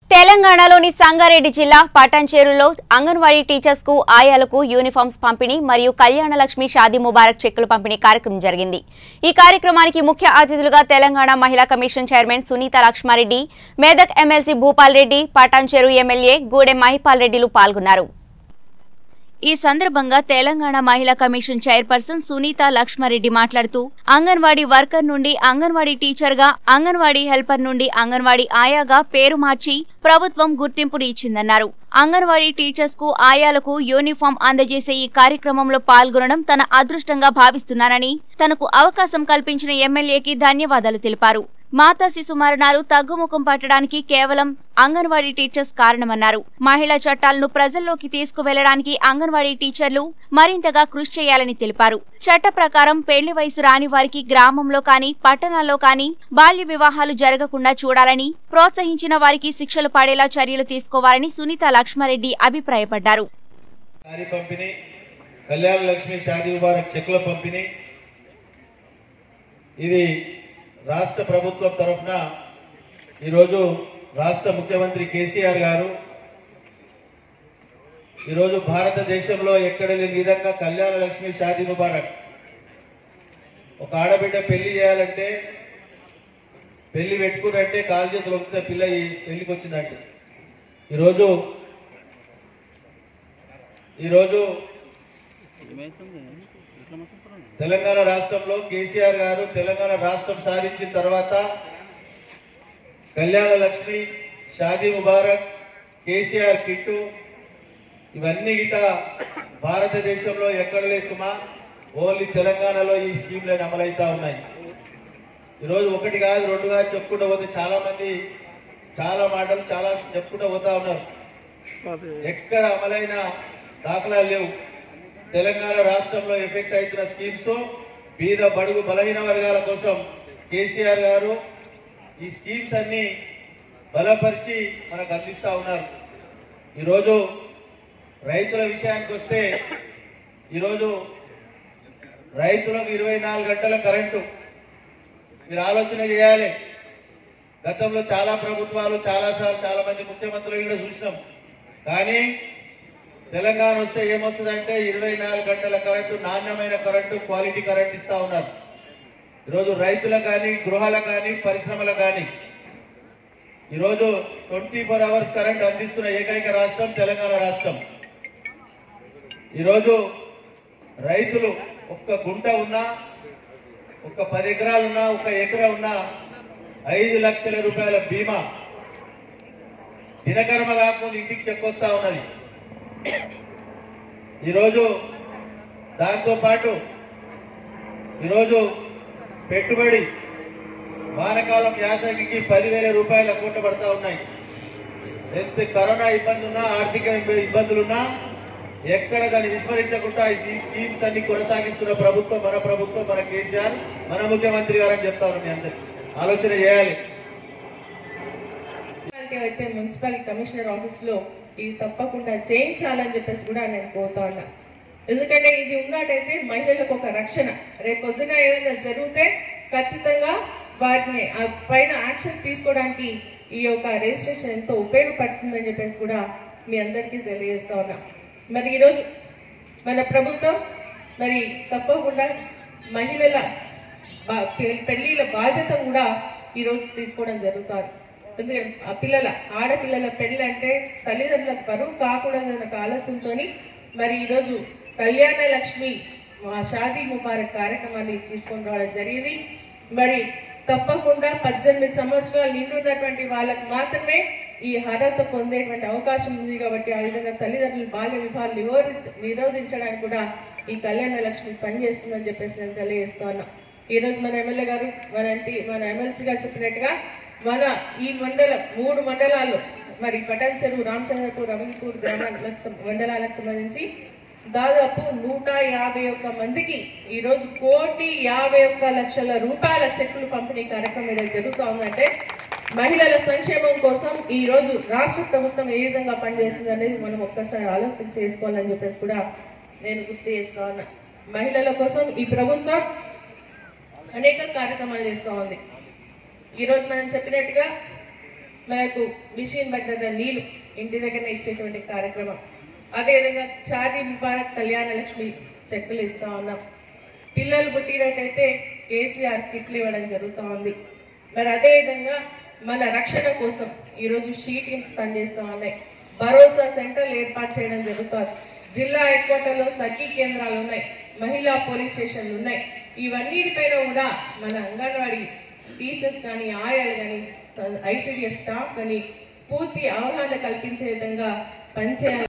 తెలంగాణలోని సంగారెడ్డి జిల్లా పటాన్చేరులో అంగన్వాడీ టీచర్స్ కు ఆయాలకు యూనిఫామ్స్ పంపిణీ మరియు కళ్యాణలక్ష్మి షాదీ ముబారక్ చెక్కులు పంపిణీ కార్యక్రమం జరిగింది ఈ కార్యక్రమానికి ముఖ్య అతిథులుగా తెలంగాణ మహిళా commission chairman Sunitha Laxma Reddy Medak MLC Bhupal Reddy Patancheru MLA Gudem Mahipal రెడ్డిలు పాల్గొన్నారు ఈ సందర్భంగా తెలంగాణ మహిళా కమిషన్ చైర్పర్సన్ సునీత లక్ష్మారెడ్డి మాట్లాడుతూ అంగన్వాడీ వర్కర్ నుండి అంగన్వాడీ టీచర్ గా అంగన్వాడీ హెల్పర్ నుండి అంగన్వాడీ ఆయాగా పేరు మార్చి ప్రభుత్వం గుర్తింపుని ఇచ్చిందన్నారు అంగన్వాడీ టీచర్స్ కు ఆయాలకు యూనిఫామ్ అందజేసే ఈ కార్యక్రమంలో పాల్గొనడం తన అదృష్టంగా భావిస్తున్నానని తనకు అవకాశం కల్పించిన ఎమ్మెల్యేకి ధన్యవాదాలు తెలిపారు మాతా శిశు మరణాలు తగ్గుముఖం పట్టడానికి కేవలం అంగన్వాడీ టీచర్స్ కారణమన్నారు మహిళా చట్టాలను ప్రజల్లోకి తీసుకువెళ్లడానికి అంగన్వాడీ టీచర్లు మరింతగా కృషి చేయాలని తెలిపారు చట్ట ప్రకారం పెళ్లి వయసు రాని వారికి గ్రామంలో కానీ పట్టణాల్లో కానీ బాల్య వివాహాలు జరగకుండా చూడాలని ప్రోత్సహించిన వారికి శిక్షలు పడేలా చర్యలు తీసుకోవాలని సునీత లక్ష్మారెడ్డి అభిప్రాయపడ్డారు శారీ పంపిణీ కళ్యాణ లక్ష్మి షాదీ ముబారక్ చెక్కుల పంపిణీ ఇది రాష్ట్ర ప్రభుత్వం తరఫున ఈరోజు రాష్ట్ర ముఖ్యమంత్రి కేసీఆర్ గారు ఈరోజు భారతదేశంలో ఎక్కడ లేని విధంగా కళ్యాణ లక్ష్మి షాదీ ముబారక్ ఒక ఆడబిడ్డ పెళ్లి చేయాలంటే పెళ్లి పెట్టుకున్నట్టే కాలు చేతులు ఒక్కితే పిల్ల ఈ పెళ్లికి వచ్చిందంటే ఈరోజు ఈరోజు తెలంగాణ రాష్ట్రంలో కేసీఆర్ గారు తెలంగాణ రాష్ట్రం సాధించిన తర్వాత కళ్యాణ లక్ష్మి షాదీ ముబారక్ కేసీఆర్ కిట్టు ఇవన్నీ గిట భారతదేశంలో ఎక్కడ లేసుమా ఓన్లీ తెలంగాణలో ఈ స్కీమ్లు అమలవుతా ఉన్నాయి ఈరోజు ఒకటి కాదు రెండు కాదు చెప్పుకుంటూ పోతే చాలా మంది చాలా మాటలు చాలా చెప్పుకుంటూ పోతా ఉన్నారు ఎక్కడ అమలైన దాఖలాలు లేవు తెలంగాణ రాష్ట్రంలో ఎఫెక్ట్ అవుతున్న స్కీమ్స్ బీద బడుగు బలహీన వర్గాల కోసం కేసీఆర్ గారు ఈ స్కీమ్స్ అన్ని బలపరిచి మనకు అందిస్తా ఉన్నారు ఈరోజు రైతుల విషయానికి వస్తే ఈరోజు రైతులకు ఇరవై నాలుగు గంటల కరెంటు మీరు ఆలోచన చేయాలి గతంలో చాలా ప్రభుత్వాలు చాలా సార్లు చాలా మంది ముఖ్యమంత్రులు కూడా చూసినాం కానీ తెలంగాణ వస్తే ఏమొస్తుందంటే ఇరవై నాలుగు గంటల కరెంటు నాణ్యమైన కరెంటు క్వాలిటీ కరెంట్ ఇస్తా ఉన్నారు ఈరోజు రైతులకు కానీ గృహాలకు కానీ పరిశ్రమలకు కానీ ఈరోజు ట్వంటీ ఫోర్ అవర్స్ కరెంట్ అందిస్తున్న ఏకైక రాష్ట్రం తెలంగాణ రాష్ట్రం ఈరోజు రైతులు ఒక్క గుంట ఉన్నా ఒక పది ఎకరాలున్నా ఒక ఎకరా ఉన్నా ఐదు లక్షల రూపాయల బీమా దినకర్మ కాకుండా ఇంటికి చెక్కొస్తా ఉన్నది ఈరోజు దాంతో పాటు ఈరోజు పెట్టుబడి వానకాలం యాసంగికి పదివేల రూపాయల కోట పడతా ఉన్నాయి ఎంత కరోనా ఇబ్బంది ఉన్నా ఆర్థిక ఇబ్బ- ఇబ్బందులున్నా ఎక్కడ దాన్ని విస్మరించకుండా ఈ స్కీమ్స్ అన్ని కొనసాగిస్తున్న ప్రభుత్వం మన ప్రభుత్వం మన కేసీఆర్ మన ముఖ్యమంత్రి గారు అని చెప్తా ఉన్నాం మీ అందరికి ఆలోచన చేయాలి మున్సిపాలిటీ అయితే మున్సిపల్ కమిషనర్ ఆఫీస్ లో ఇది తప్పకుండా చేయించాలని చెప్పేసి కూడా నేను కోరుతా ఉన్నా ఎందుకంటే ఇది ఉన్నట్టయితే మహిళలకు ఒక రక్షణ రేపు పొద్దున ఏదైనా జరిగితే ఖచ్చితంగా వారిని ఆ పైన యాక్షన్ తీసుకోవడానికి ఈ యొక్క రిజిస్ట్రేషన్ ఎంతో ఉపయోగపడుతుందని చెప్పేసి కూడా మీ అందరికీ తెలియజేస్తా ఉన్నా మరి ఈరోజు మన ప్రభుత్వం మరి తప్పకుండా మహిళల బా- పె- పెళ్లిళ్ళ బాధ్యత కూడా ఈరోజు తీసుకోవడం జరుగుతుంది ఎందుకంటే ఆ పిల్లల ఆడపిల్లల పెళ్లి అంటే తల్లిదండ్రులకు బరువు కాకూడదన్న ఒక ఆలోచనతోని మరి ఈరోజు కళ్యాణ లక్ష్మి మా షాదీ ముబారక్ కార్యక్రమాన్ని తీసుకొని రావడం జరిగింది మరి తప్పకుండా పద్దెనిమిది సంవత్సరాలు నిండున్నటువంటి వాళ్ళకు మాత్రమే ఈ అర్హత పొందేటువంటి అవకాశం ఉంది కాబట్టి ఆ విధంగా తల్లిదండ్రులు బాల్య వివాహాలు నిరోధి- నిరోధించడానికి కూడా ఈ కళ్యాణ లక్ష్మి పనిచేస్తుందని చెప్పేసి నేను తెలియజేస్తా ఉన్నా ఈ రోజు మన ఎమ్మెల్యే గారు మన ఎంపీ మన ఎమ్మెల్సీ గారు చెప్పినట్టుగా మన ఈ మండల మూడు మండలాల్లో మరి పటాన్ చెరువు రామచంద్రపూర్ అమీన్పూర్ గ్రామాలకు సం- మండలాలకు సంబంధించి దాదాపు నూట యాభై ఒక్క మందికి ఈ రోజు కోటి యాభై ఒక్క లక్షల రూపాయల చెక్కులు పంపిణీ కార్యక్రమం ఈరోజు జరుగుతూ ఉందంటే మహిళల సంక్షేమం కోసం ఈ రోజు రాష్ట్ర ప్రభుత్వం ఏ విధంగా పనిచేస్తుంది అనేది మనం ఒక్కసారి ఆలోచన చేసుకోవాలని చెప్పేసి కూడా నేను గుర్తు చేస్తా ఉన్నా మహిళల కోసం ఈ ప్రభుత్వం అనేక కార్యక్రమాలు చేస్తూ ఉంది ఈ రోజు మనం చెప్పినట్టుగా మనకు మిషన్ భద్రత నీళ్లు ఇంటి దగ్గర ఇచ్చేటువంటి కార్యక్రమం అదేవిధంగా షాదీ ముబారక్ కళ్యాణ లక్ష్మి చెక్కులు ఇస్తా ఉన్నాం పిల్లలు పుట్టినట్టయితే కేసీఆర్ కిట్లు ఇవ్వడం జరుగుతూ ఉంది మరి అదే విధంగా మన రక్షణ కోసం ఈరోజు షీ టీమ్స్ పనిచేస్తూ ఉన్నాయి భరోసా సెంటర్లు ఏర్పాటు చేయడం జరుగుతుంది జిల్లా హెడ్ క్వార్టర్లో సఖీ కేంద్రాలు ఉన్నాయి మహిళా పోలీస్ స్టేషన్లు ఉన్నాయి ఇవన్నిటిపైన కూడా మన అంగన్వాడీ టీచర్స్ కానీ ఆయాలు కానీ ఐసిడిఎస్ స్టాఫ్ కానీ పూర్తి అవగాహన కల్పించే విధంగా పనిచేయాలి